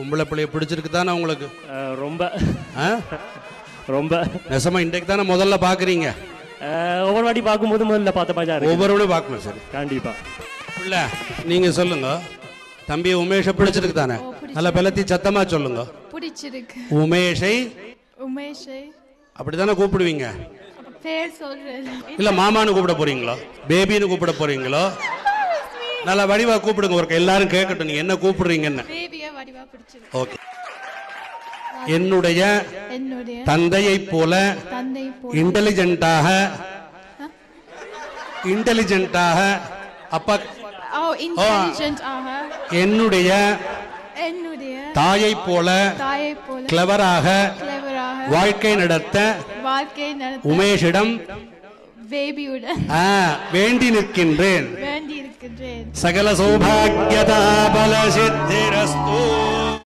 பொம்பளை பிள்ளைய பிடிச்சிருக்கு தானே உங்களுக்கு அஹ், ரொம்ப ஆ ரொம்ப நெசமா இன்றைக்கு தானே முதல்ல பார்க்குறீங்க அஹ், ஒவ்வொரு வாட்டி பார்க்கும்போது முதல்ல பார்த்த மாதிரி தான் இருக்கு ஒவ்வொருவரும் பார்க்கணும் சரி கண்டிப்பா பிள்ளை நீங்க சொல்லுங்க தம்பி உமேஷை பிடிச்சிருக்கு தானே நல்ல பெலத்தி சத்தமா சொல்லுங்க பிடிச்சிருக்கு உமேஷை உமேஷை அப்படித்தானே கூப்பிடுவீங்க அப்ப பேர் சொல்றது இல்ல மாமான்னு கூப்பிட போறீங்களோ பேபின்னு கூப்பிட போறீங்களோ நல்லா வடிவா கூப்பிடுங்க ஒரு எல்லாரும் கேட்கட்டும் நீங்க என்ன கூப்பிடுறீங்கன்னு பேபியை வடிவா பிடிச்சிருக்கு ஓகே என்னுடைய என்னுடைய தந்தையைப் போல தந்தை போல் இன்டெலிஜென்ட்டாக இன்டெலிஜென்ட்டாக அப்பா ஓ இன்டெலிஜென்ட் ஆக என்னுடைய என்னுடைய தாயைப் போல தாயை போல கிளவராக கிளவராக வாழ்க்கை நடத்த வாழ்க்கை நடத்த உமேஷிடம் பேபியுடன் ஆ, வேண்டி நிற்கின்றேன் வேண்டி இருக்கின்றேன் சகல சௌபாகியதா பல சித்திரஸ்து